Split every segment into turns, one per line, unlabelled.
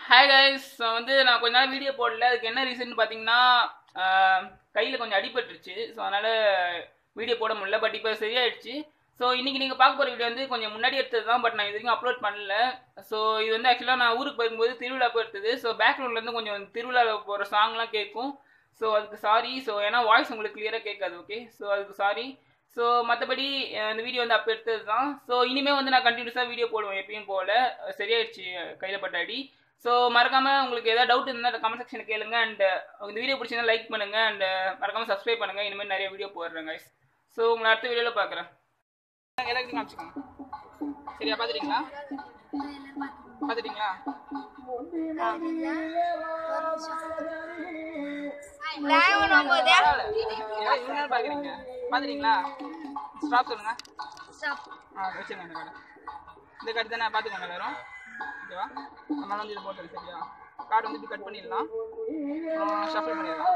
Hi guys so வந்து நான் கொஞ்ச நாள் வீடியோ போடல அதுக்கு என்ன ரீசன் பார்த்தீங்கன்னா கையில் கொஞ்சம் அடிபட்டுருச்சு ஸோ அதனால் வீடியோ போட முடியல பட் இப்போ சரியாயிடுச்சு ஸோ இன்றைக்கி நீங்கள் பார்க்க போகிற வீடியோ வந்து கொஞ்சம் முன்னாடி எடுத்தது தான் பட் நான் இது வரைக்கும் அப்லோட் பண்ணல ஸோ இது வந்து ஆக்சுவலாக நான் ஊருக்கு போகும்போது திருவிழா போய் எடுத்தது ஸோ பேக்ரவுண்ட்லேருந்து கொஞ்சம் திருவிழாவில் போகிற சாங்லாம் கேட்கும் ஸோ அதுக்கு சாரி ஸோ ஏன்னா வாய்ஸ் உங்களுக்கு கிளியராக கேட்காது ஓகே ஸோ அதுக்கு சாரி ஸோ மற்றபடி இந்த வீடியோ வந்து அப்போ எடுத்தது தான் ஸோ இனிமேல் வந்து நான் கண்டினியூஸாக வீடியோ போடுவேன் எப்பயும் போல சரியாயிடுச்சு கையில் பட்ட அடி ஸோ மறக்காமல் உங்களுக்கு ஏதாவது டவுட் இருந்தால் கமெண்ட் செக்ஷன் கேளுங்க அண்ட் இந்த வீடியோ பிடிச்சிருந்தா லைக் பண்ணுங்க அண்ட் மறக்காமல் சப்ஸ்கிரைப் பண்ணுங்க இனிமேல் நிறைய வீடியோ போடுறேன் guys ஸோ உங்களை அடுத்த வீடியோவில் பார்க்குறேன் எல்லாத்தையும் காமிச்சுக்கோங்க சரியா பார்த்துட்டீங்களா பார்த்துட்டீங்களா இவ்வளோ நேரம் பார்க்குறீங்க பார்த்துட்டீங்களா ஸ்டாப் சொல்லுங்க ஆ வச்சுருங்க அந்த கார்டு இந்த கார்டு தானே பார்த்துக்கோங்க எல்லாரும் ஓகேவா நம்ம வந்து இது போட்டுரு சரியா கார்டு வந்து இப்படி கட் பண்ணிடலாம் ஷஃபிள் பண்ணிடலாம்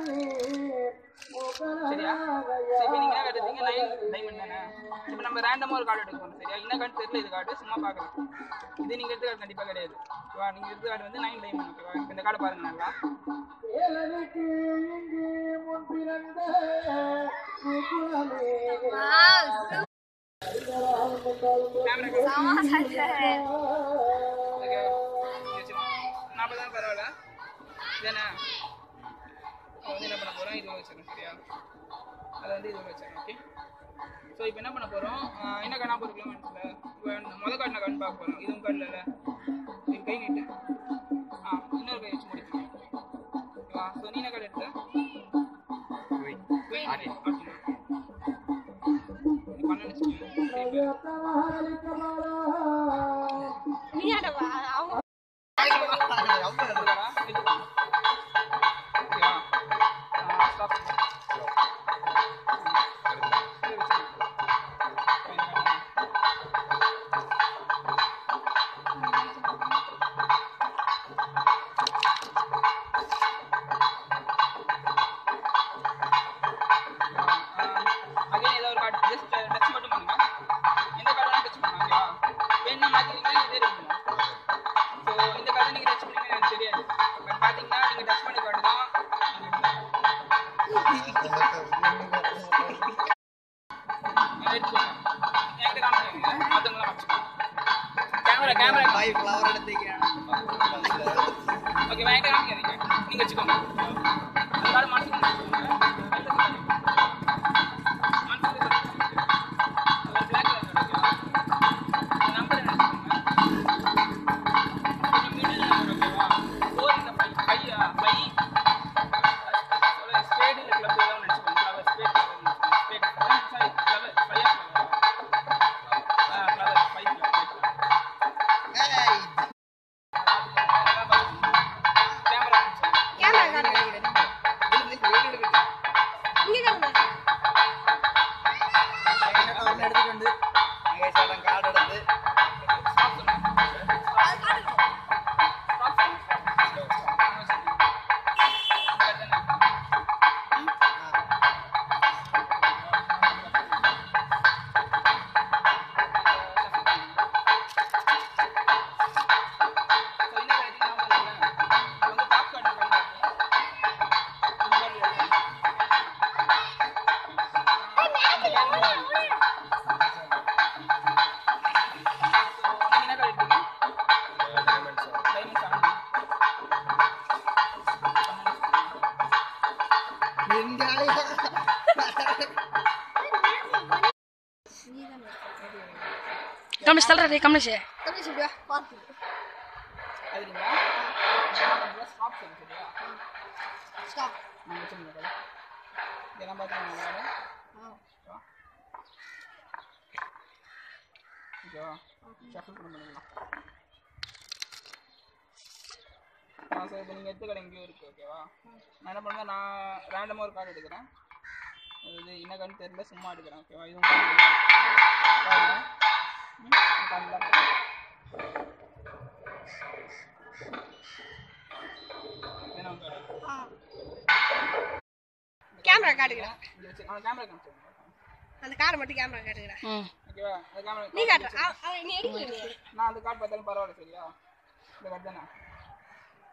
சரியா சரி இப்போ நீங்கள் என்ன கார்டு எடுத்தீங்க நைன் டைமண்ட் தானே இப்போ நம்ம ரேண்டமாக ஒரு கார்டு எடுக்க போகிறோம் சரியா என்ன கார்டு தெரியல இது கார்டு சும்மா பார்க்கலாம் இது நீங்கள் எடுத்த கார்டு கண்டிப்பாக கிடையாது ஓகேவா நீங்கள் எடுத்த கார்டு வந்து நைன் டைமண்ட் ஓகேவா இப்போ இந்த கார்டை பாருங்க நல்லா நாற்பது தான் பரவாயில்ல இதானே இப்போ வந்து என்ன பண்ண போகிறோம் இது வச்சிடணும் சரியா அதை வந்து இது வச்சிடணும் ஓகே ஸோ இப்போ என்ன பண்ண போகிறோம் என்ன கண்ணா போகிறோம் மனசில் இப்போ முத காட்டின கண் பார்க்க போகிறோம் இதுவும் கண்ணில் இது கை நீட்டு ஆ இன்னொரு கை வச்சு முடிக்கணும் ஓகேவா ஸோ நீ என்ன கார்டு எடுத்த பன்னெண்டு அகைன் ஏதாவது ஒரு கார்டு ஜஸ்ட் டச் மட்டும் பண்ணுங்க எந்த கார்டு வேணாலும் டச் பண்ணுங்க ஓகேவா வேணும்னா மாற்றிக்கிங்க இதே இருக்கணும் ஸோ இந்த கார்டை நீங்கள் டச் பண்ணீங்கன்னு எனக்கு தெரியாது பட் பார்த்தீங்கன்னா நீங்கள் டச் பண்ண கார்டு தான் நீங்க எடுத்துக்கோங்க என்கிட்ட காமிக்கிறீங்க மற்றவங்களாம் காமிச்சுக்கோங்க கேமரா கேமரா ஓகே என்கிட்ட காமிக்கிறீங்க நீங்கள் வச்சுக்கோங்க அந்த கார்டு மாற்றிக்கோங்க
கமலேஷ் தள்ளுறா டேய் கமலேஷ்
இதெல்லாம் பார்த்துக்கோங்க ஓகேவா ஷஃபிள் பண்ண பண்ணிக்கலாம் ஆ சார் இப்போ நீங்கள் எடுத்த கடை எங்கேயோ இருக்குது ஓகேவா நான் என்ன பண்ணுவேன் நான் ரேண்டமாக ஒரு கார்டு எடுக்கிறேன் இது என்ன கண் தெரியல சும்மா எடுக்கிறேன் ஓகேவா இதுவும் பாருங்க ம், இந்த card தான் பாருங்க. இதுதான் உங்க card.
கேமரா காட்டுகிறேன்
இங்க வச்சு அவன் கேமரா காமிச்சிருங்க
அந்த காரை மட்டும் கேமரா காட்டுகிறேன்
ம்
ஓகேவா அந்த கேமரா
நீ காட்டு அவ- அவன் நீ எடுக்கல நீ
நான் அந்த கார்டு பார்த்தாலும் பரவாயில்ல சரியா இந்த கார்டு தானே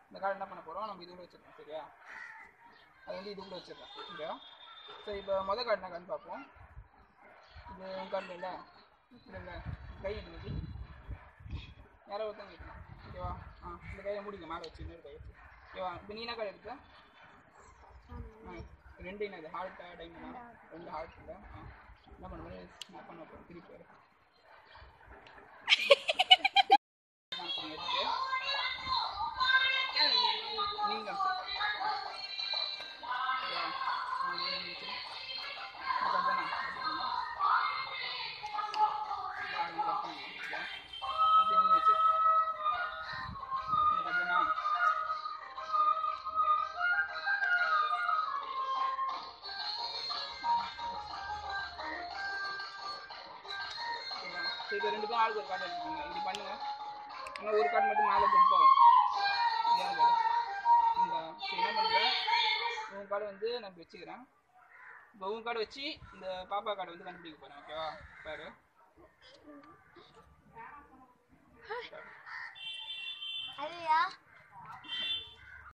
இந்த கார்டு என்ன பண்ண போகிறோம் நம்ம இது கூட வச்சிருக்கோம் சரியா அது வந்து இது கூட வச்சிடலாம் ஓகேவா ஸோ இப்போ மொதல் கார்டு என்ன கார்டு பார்ப்போம் இது உன் கார்டில் இல்லை இல்லை இல்லை கை இருந்துச்சு யாரோ ஒருத்தங்க வைக்கணும் ஓகேவா ஆ இந்த கையை முடிக்க மேலே வச்சு இன்னொரு கை வச்சு ஓகேவா இப்போ நீ என்ன கார்டு எடுத்த ஆ ரெண்டு என்னது ஹார்ட்டா டைமண்டா ரெண்டு ஹார்ட் இல்லை ஆ என்ன பண்ண முடியும் ஸ்னாப் பண்ண போகிறோம் திருப்பி வர ஸ்னாப் பண்ணி எடுத்து நீங்கள் இப்போ ரெண்டு பேரும் ஆளுக்கு ஒரு கார்டு எடுத்துக்கோங்க இப்படி பண்ணுங்க ஆனால் ஒரு கார்டு மட்டும் மேலே ஜம்ப் ஆகும் ஏன் கார்டு இந்த சரி என்ன பண்ணுறேன் உன் கார்டு வந்து நான் இப்படி வச்சுக்கிறேன் இப்போ உன் கார்டு வச்சு இந்த பாப்பா கார்டு வந்து கண்டுபிடிக்க போகிறேன் ஓகேவா பாரு
அதுயா